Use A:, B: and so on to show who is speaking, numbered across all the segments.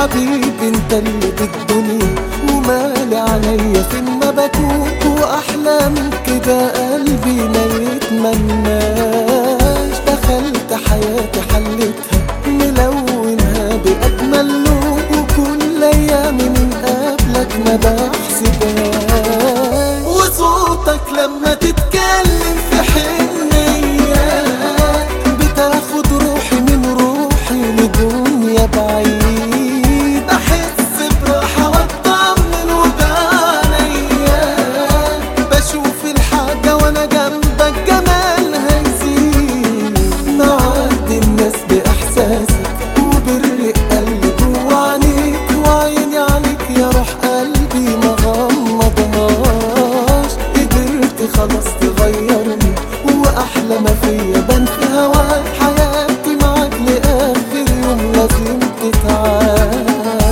A: حبيبي انت اللي بالدنيا ومالي عليا فين ما بكون واحلى من كده قلبي ما يتمناش دخلت حياتي حلتها ملونها باجمل لون وكل ايامي من قبلك ما بحسبهاش وصوتك لما تتكلم في حنية بتاخد روحي من روحي لدنيا بعيد احس براحة واطمن وبعنيا بشوف الحاجة وانا جنبك جمالها يزيد معدي الناس باحساسك وبرق قلبي جوا عينيك وعيني عليك يا روح قلبي ما غمضهاش قدرت خلاص تغيرني واحلى ما فيا بان في هواك حياتي معاك لاخر يوم لازم تتعاش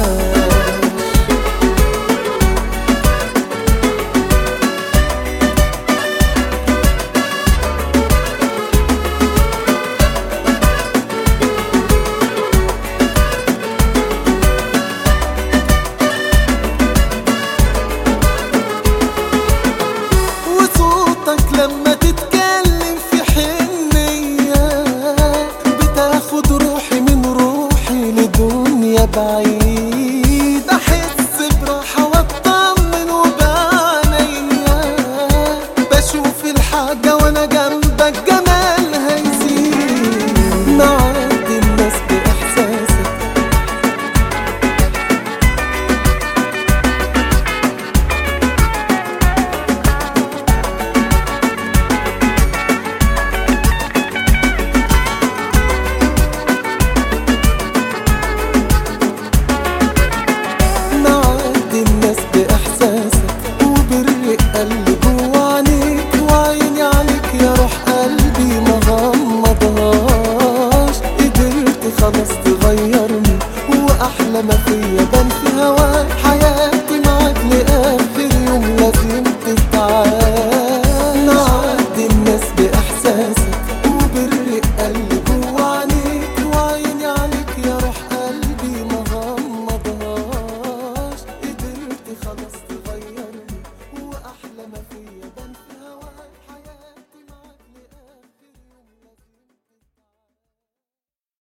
A: وصوتك لما تتكلم في حنية بتاخد روحي من روحي لدنيا بعيد أحس براحة واطمن وبعنيا بشوف الحاجة وانا جنبك جمالها يزيد معدي الناس بإحساسك معدي الناس بإحساسك وبرق قلبي جوا عينيك وعيني عليك يا روح قلبي ما غمضهاش قدرت خلاص تغيرني وأحلى ما فيا بان في هواك حياتي